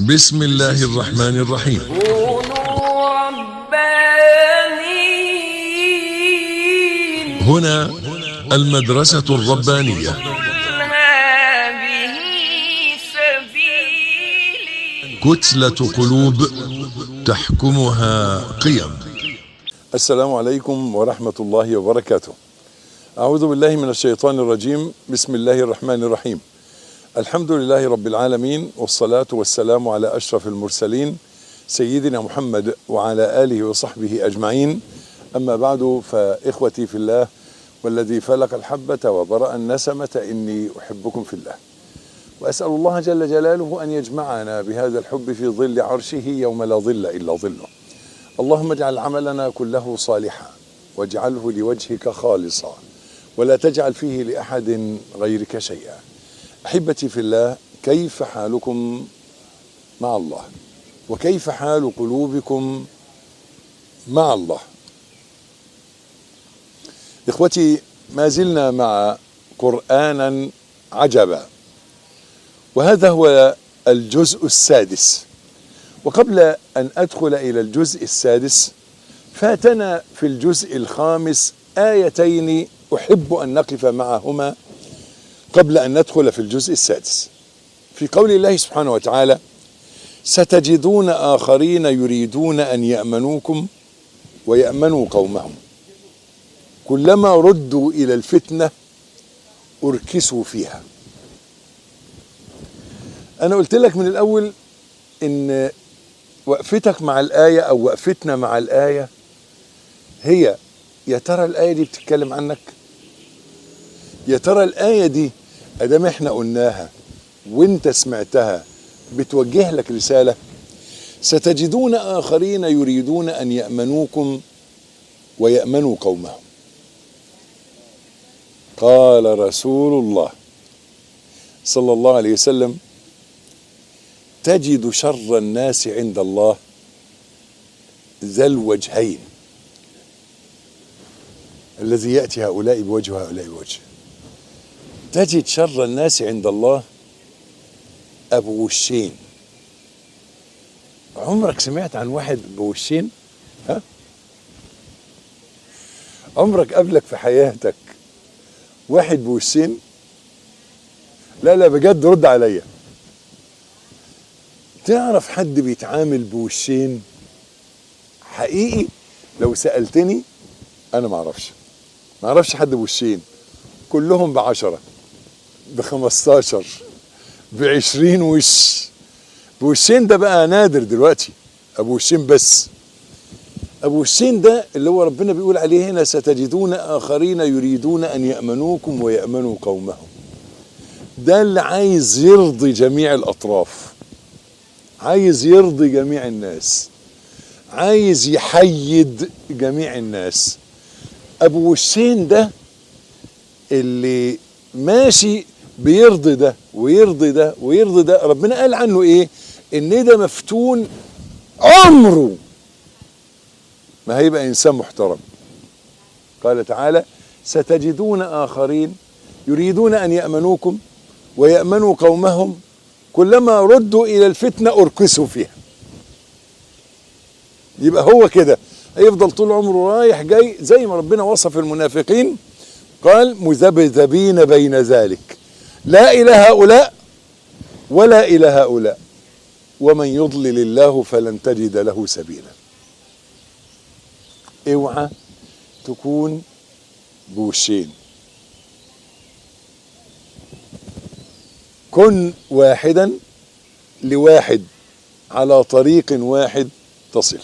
بسم الله الرحمن الرحيم كونوا ربانيين هنا المدرسة الربانية قل هذه سبيلي كتلة قلوب تحكمها قيم السلام عليكم ورحمة الله وبركاته. أعوذ بالله من الشيطان الرجيم، بسم الله الرحمن الرحيم. الحمد لله رب العالمين والصلاة والسلام على أشرف المرسلين سيدنا محمد وعلى آله وصحبه أجمعين. أما بعد فإخوتي في الله والذي فلق الحبة وبرأ النسمة إني أحبكم في الله. وأسأل الله جل جلاله أن يجمعنا بهذا الحب في ظل عرشه يوم لا ظل إلا ظله. اللهم اجعل عملنا كله صالحا واجعله لوجهك خالصا ولا تجعل فيه لاحد غيرك شيئا احبتي في الله كيف حالكم مع الله وكيف حال قلوبكم مع الله اخوتي ما زلنا مع قرانا عجبا وهذا هو الجزء السادس وقبل أن أدخل إلى الجزء السادس فاتنا في الجزء الخامس آيتين أحب أن نقف معهما قبل أن ندخل في الجزء السادس في قول الله سبحانه وتعالى ستجدون آخرين يريدون أن يأمنوكم ويأمنوا قومهم كلما ردوا إلى الفتنة أركسوا فيها أنا قلت لك من الأول إن وقفتك مع الآية أو وقفتنا مع الآية هي يا ترى الآية دي بتتكلم عنك يا ترى الآية دي أدام إحنا قلناها وإنت سمعتها بتوجه لك رسالة ستجدون آخرين يريدون أن يأمنوكم ويأمنوا قومهم قال رسول الله صلى الله عليه وسلم تجد شر الناس عند الله ذا الوجهين الذي يأتي هؤلاء بوجه وهؤلاء بوجه تجد شر الناس عند الله أبو وشين عمرك سمعت عن واحد بوشين ها عمرك قبلك في حياتك واحد بوشين لا لا بجد رد عليا تعرف حد بيتعامل بوشين حقيقي لو سألتني أنا ما أعرفش ما أعرفش حد بوشين كلهم بعشرة بخمستاشر بعشرين وش بوشين ده بقى نادر دلوقتي أبو وشين بس أبو وشين ده اللي هو ربنا بيقول عليه هنا ستجدون آخرين يريدون أن يأمنوكم ويأمنوا قومهم ده اللي عايز يرضي جميع الأطراف عايز يرضي جميع الناس عايز يحيد جميع الناس ابو وشين ده اللي ماشي بيرضي ده ويرضي ده ويرضي ده ربنا قال عنه ايه ان ده مفتون عمره ما هيبقى انسان محترم قال تعالى ستجدون اخرين يريدون ان يامنوكم ويامنوا قومهم كلما ردوا الى الفتنه اركسوا فيها يبقى هو كده هيفضل طول عمره رايح جاي زي ما ربنا وصف المنافقين قال مذبذبين بين ذلك لا الى هؤلاء ولا الى هؤلاء ومن يضلل الله فلن تجد له سبيلا اوعى تكون بوشين كن واحدا لواحد على طريق واحد تصل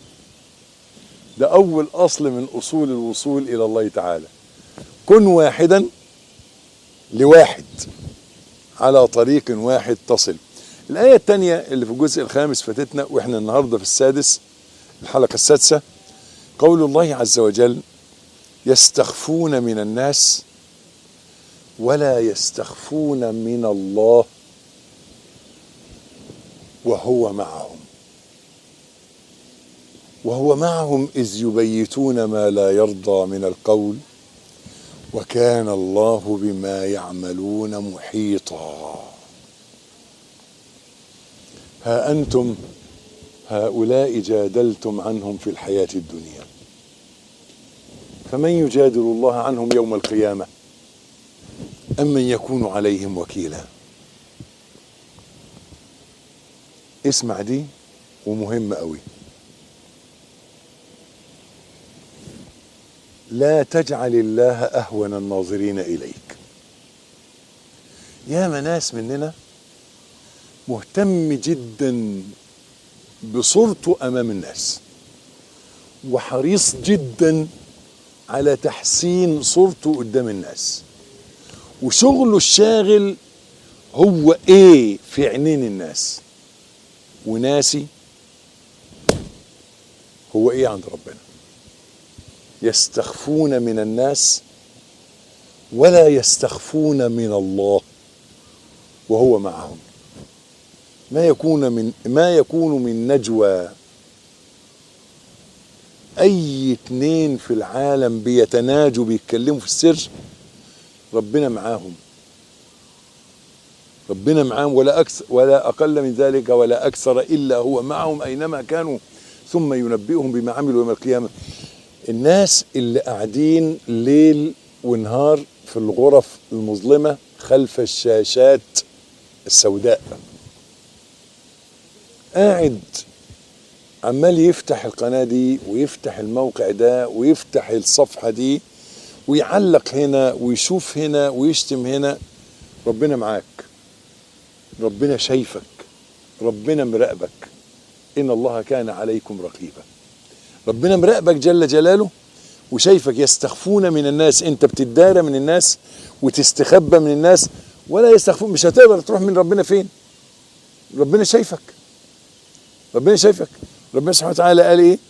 ده أول أصل من أصول الوصول إلى الله تعالى كن واحدا لواحد على طريق واحد تصل الآية الثانية اللي في الجزء الخامس فاتتنا وإحنا النهاردة في السادس الحلقة السادسة قول الله عز وجل يستخفون من الناس ولا يستخفون من الله وهو معهم وهو معهم اذ يبيتون ما لا يرضى من القول وكان الله بما يعملون محيطا ها أنتم هؤلاء جادلتم عنهم في الحياة الدنيا فمن يجادل الله عنهم يوم القيامة أم من يكون عليهم وكيلا اسمع دي ومهمة قوي لا تجعل الله أهون الناظرين إليك يا ناس مننا مهتم جدا بصورته امام الناس وحريص جدا على تحسين صورته قدام الناس وشغله الشاغل هو ايه في عينين الناس وناسي هو ايه عند ربنا يستخفون من الناس ولا يستخفون من الله وهو معهم ما يكون من ما يكون من نجوى اي اتنين في العالم بيتناجوا بيتكلموا في السر ربنا معاهم ربنا معاهم ولا أكثر ولا اقل من ذلك ولا اكثر الا هو معهم اينما كانوا ثم ينبئهم بما عملوا يوم القيامه الناس اللي قاعدين ليل ونهار في الغرف المظلمه خلف الشاشات السوداء قاعد عمال يفتح القناة دي ويفتح الموقع ده ويفتح الصفحة دي ويعلق هنا ويشوف هنا ويشتم هنا ربنا معاك ربنا شايفك ربنا مراقبك إن الله كان عليكم رقيبا ربنا مراقبك جل جلاله وشايفك يستخفون من الناس انت بتدارى من الناس وتستخبى من الناس ولا يستخفون مش هتقدر تروح من ربنا فين ربنا شايفك ربنا شايفك ربنا سبحانه وتعالى قال ايه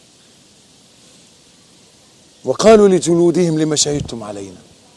وقالوا لجلودهم لما شهدتم علينا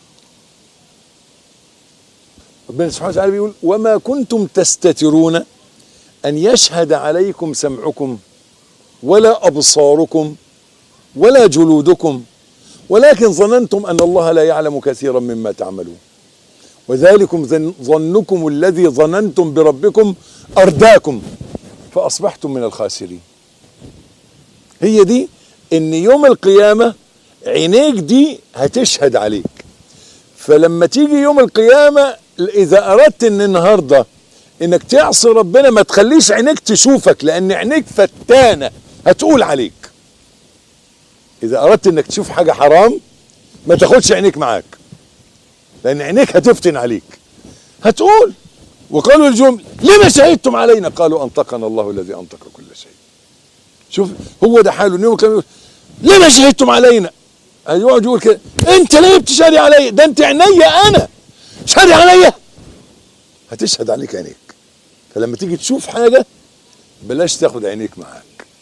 ربنا سبحانه وتعالى بيقول وما كنتم تستترون ان يشهد عليكم سمعكم ولا ابصاركم ولا جلودكم ولكن ظننتم ان الله لا يعلم كثيرا مما تعملون وذلكم ظن- ظنكم الذي ظننتم بربكم ارداكم فاصبحتم من الخاسرين هي دي ان يوم القيامه عينيك دي هتشهد عليك فلما تيجي يوم القيامه اذا اردت ان النهارده انك تعصي ربنا ما تخليش عينيك تشوفك لان عينيك فتانه هتقول عليك اذا اردت انك تشوف حاجه حرام ما تاخدش عينيك معاك لان عينيك هتفتن عليك هتقول وقالوا الجمل لما شهدتم علينا قالوا انطقنا الله الذي انطق كل شيء شوف هو ده حاله انه كان يقول لما شهدتم علينا يقعد يقول كده انت ليه بتشهدي عليا ده انت عينيا انا شهدي عليا هتشهد عليك عينيك فلما تيجي تشوف حاجه بلاش تاخد عينيك معاك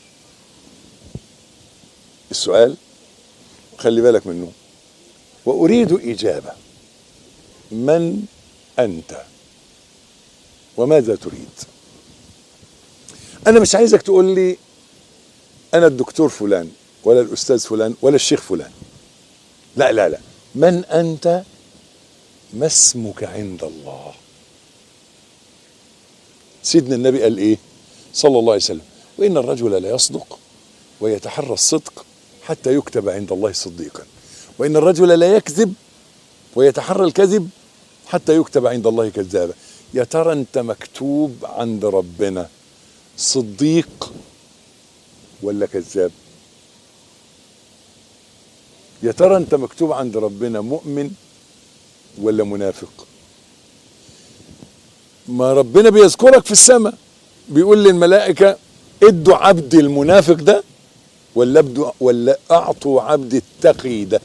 السؤال خلي بالك منه واريد اجابه من انت وماذا تريد انا مش عايزك تقول لي انا الدكتور فلان ولا الاستاذ فلان ولا الشيخ فلان لا لا لا من انت ما اسمك عند الله سيدنا النبي قال ايه صلى الله عليه وسلم وان الرجل لا يصدق ويتحرى الصدق حتى يكتب عند الله صديقا وان الرجل لا يكذب ويتحرى الكذب حتى يكتب عند الله كذابا يا ترى انت مكتوب عند ربنا صديق ولا كذاب يا ترى انت مكتوب عند ربنا مؤمن ولا منافق ما ربنا بيذكرك في السماء بيقول للملائكة ادوا عبد المنافق ده ولا ابدوا ولا اعطوا عبد التقي ده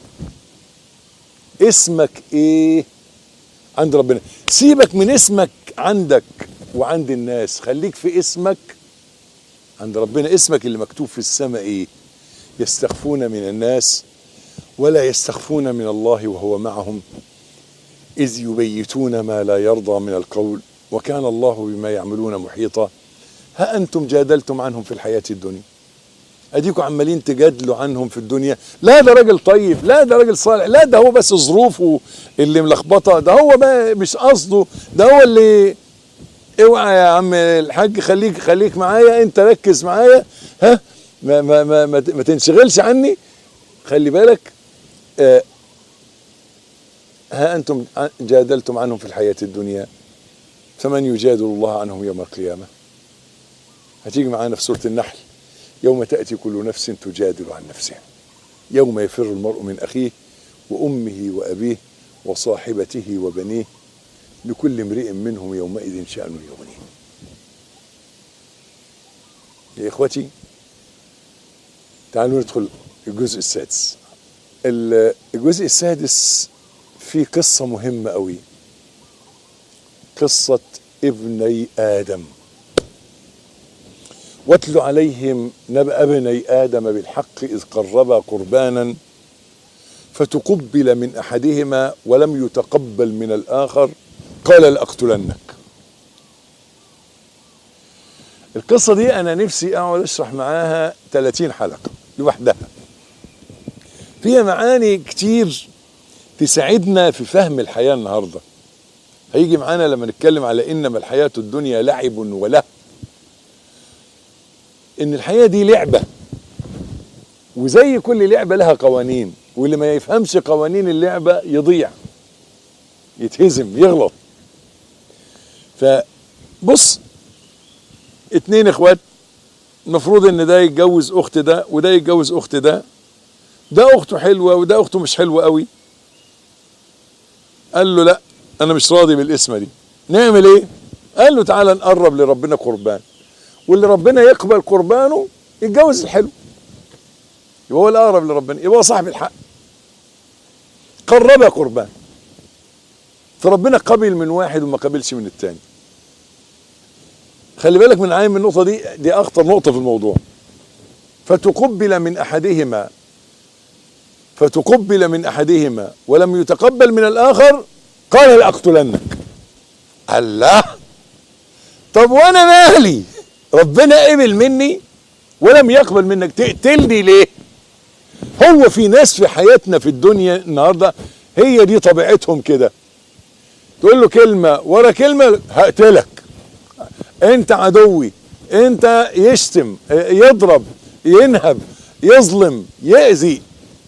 اسمك ايه عند ربنا سيبك من اسمك عندك وعند الناس خليك في اسمك عند ربنا اسمك اللي مكتوب في السماء ايه يستخفون من الناس ولا يستخفون من الله وهو معهم إذ يبيتون ما لا يرضى من القول وكان الله بما يعملون محيطا ها أنتم جادلتم عنهم في الحياة الدنيا أديكم عمالين تجادلوا عنهم في الدنيا لا ده راجل طيب لا ده راجل صالح لا ده هو بس ظروفه اللي ملخبطة ده هو بقى مش قصده ده هو اللي اوعى يا عم الحاج خليك خليك معايا انت ركز معايا ها ما ما ما ما, ت- ما تنشغلش عني خلي بالك آه ها انتم ع- جادلتم عنهم في الحياه الدنيا فمن يجادل الله عنهم يوم القيامه هتيجي معانا في سوره النحل يوم تاتي كل نفس تجادل عن نفسها يوم يفر المرء من اخيه وامه وابيه وصاحبته وبنيه لكل امرئ منهم يومئذ شأن يغنيه يا إخوتي تعالوا ندخل الجزء السادس ال- الجزء السادس فيه قصة مهمة أوي قصة ابني آدم واتل عليهم نبأ ابني آدم بالحق إذ قربا قربانا فتقبل من أحدهما ولم يتقبل من الآخر قال لأقتلنك القصة دي أنا نفسي أقعد أشرح معاها 30 حلقة لوحدها فيها معاني كتير تساعدنا في فهم الحياة النهاردة هيجي معانا لما نتكلم على إنما الحياة الدنيا لعب وله إن الحياة دي لعبة وزي كل لعبة لها قوانين واللي ما يفهمش قوانين اللعبة يضيع يتهزم يغلط فبص اتنين اخوات المفروض ان ده يتجوز اخت ده وده يتجوز اخت ده ده اخته حلوه وده اخته مش حلوه قوي قال له لا انا مش راضي بالاسمه دي نعمل ايه قال له تعالى نقرب لربنا قربان واللي ربنا يقبل قربانه يتجوز الحلو يبقى هو الاقرب لربنا يبقى هو صاحب الحق قرب قربان فربنا قبل من واحد وما قبلش من التاني خلي بالك من عين من النقطة دي دي أخطر نقطة في الموضوع فتقبل من أحدهما فتقبل من أحدهما ولم يتقبل من الآخر قال لأقتلنك الله طب وأنا مالي ربنا قبل مني ولم يقبل منك تقتلني ليه هو في ناس في حياتنا في الدنيا النهارده هي دي طبيعتهم كده تقول له كلمة ورا كلمة هقتلك انت عدوي انت يشتم يضرب ينهب يظلم يأذي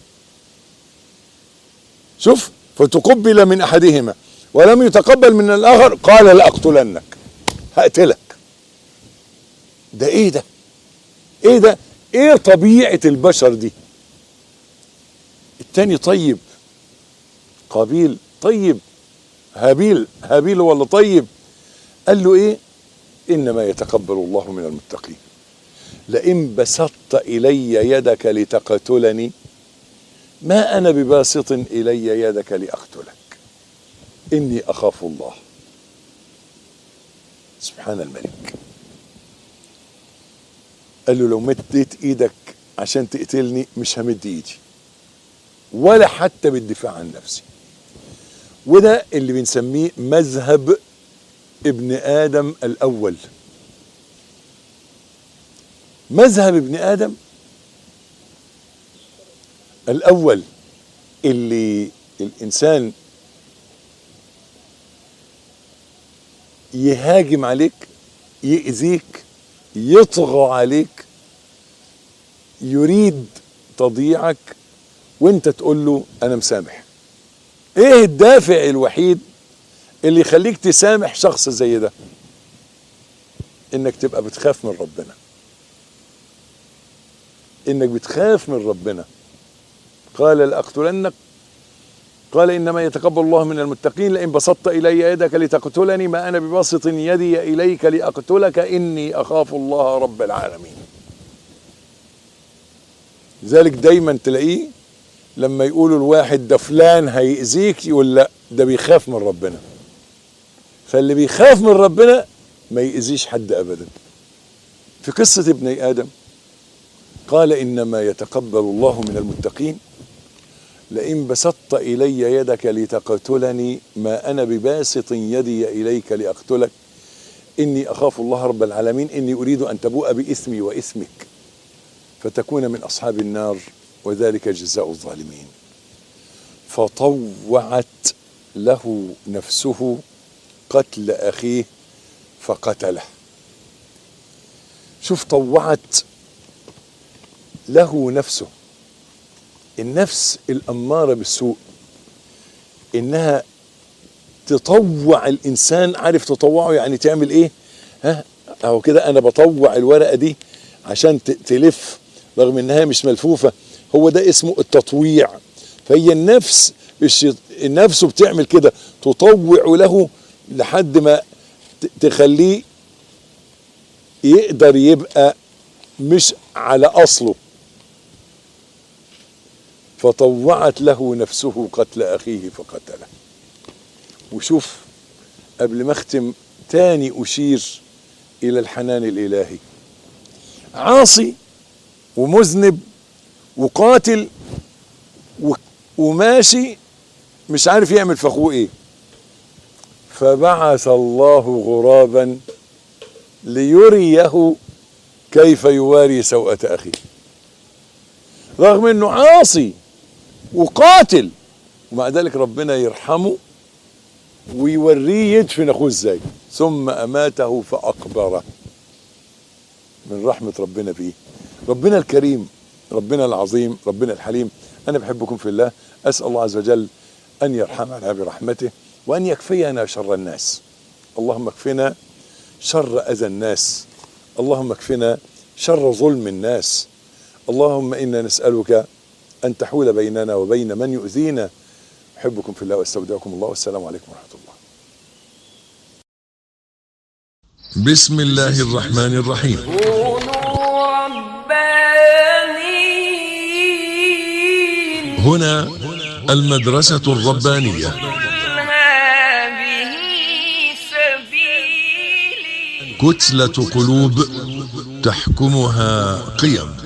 شوف فتقبل من احدهما ولم يتقبل من الاخر قال لاقتلنك هقتلك ده ايه ده ايه ده ايه طبيعة البشر دي التاني طيب قابيل طيب هابيل هابيل ولا طيب قال له ايه انما يتقبل الله من المتقين لئن بسطت الي يدك لتقتلني ما انا بباسط الي يدك لاقتلك اني اخاف الله سبحان الملك قال له لو مديت ايدك عشان تقتلني مش همد ايدي ولا حتى بالدفاع عن نفسي وده اللي بنسميه مذهب ابن ادم الاول مذهب ابن ادم الاول اللي الانسان يهاجم عليك يأذيك يطغى عليك يريد تضييعك وانت تقول له انا مسامح ايه الدافع الوحيد اللي يخليك تسامح شخص زي ده انك تبقى بتخاف من ربنا انك بتخاف من ربنا قال لاقتلنك قال انما يتقبل الله من المتقين لئن بسطت الي يدك لتقتلني ما انا بباسط يدي اليك لاقتلك اني اخاف الله رب العالمين لذلك دايما تلاقيه لما يقولوا الواحد ده فلان هيأذيك يقول لا ده بيخاف من ربنا فاللي بيخاف من ربنا ما يأذيش حد أبدا في قصة ابني آدم قال إنما يتقبل الله من المتقين لئن بسطت إلي يدك لتقتلني ما أنا بباسط يدي إليك لأقتلك إني أخاف الله رب العالمين إني أريد أن تبوء بإثمي وإثمك فتكون من أصحاب النار وذلك جزاء الظالمين فطوعت له نفسه قتل اخيه فقتله شوف طوعت له نفسه النفس الأمارة بالسوء إنها تطوع الإنسان عارف تطوعه يعني تعمل إيه ها أهو كده أنا بطوع الورقة دي عشان ت- تلف رغم إنها مش ملفوفة هو ده اسمه التطويع فهي النفس الشيط... النفس بتعمل كده تطوع له لحد ما ت- تخليه يقدر يبقى مش على اصله فطوعت له نفسه قتل اخيه فقتله وشوف قبل ما اختم تاني اشير الى الحنان الالهي عاصي ومذنب وقاتل و- وماشي مش عارف يعمل في اخوه ايه فبعث الله غرابا ليريه كيف يواري سوءة أخيه رغم أنه عاصي وقاتل ومع ذلك ربنا يرحمه ويوريه يدفن أخوه إزاي ثم أماته فأقبره من رحمة ربنا فيه ربنا الكريم ربنا العظيم ربنا الحليم أنا بحبكم في الله أسأل الله عز وجل أن يرحمنا برحمته وأن يكفينا شر الناس اللهم اكفنا شر أذى الناس اللهم اكفنا شر ظلم الناس اللهم إنا نسألك أن تحول بيننا وبين من يؤذينا أحبكم في الله واستودعكم الله والسلام عليكم ورحمة الله بسم الله الرحمن الرحيم كونوا ربانيين هنا المدرسة الربانية قل هذه سبيلي كتلة قلوب تحكمها قيم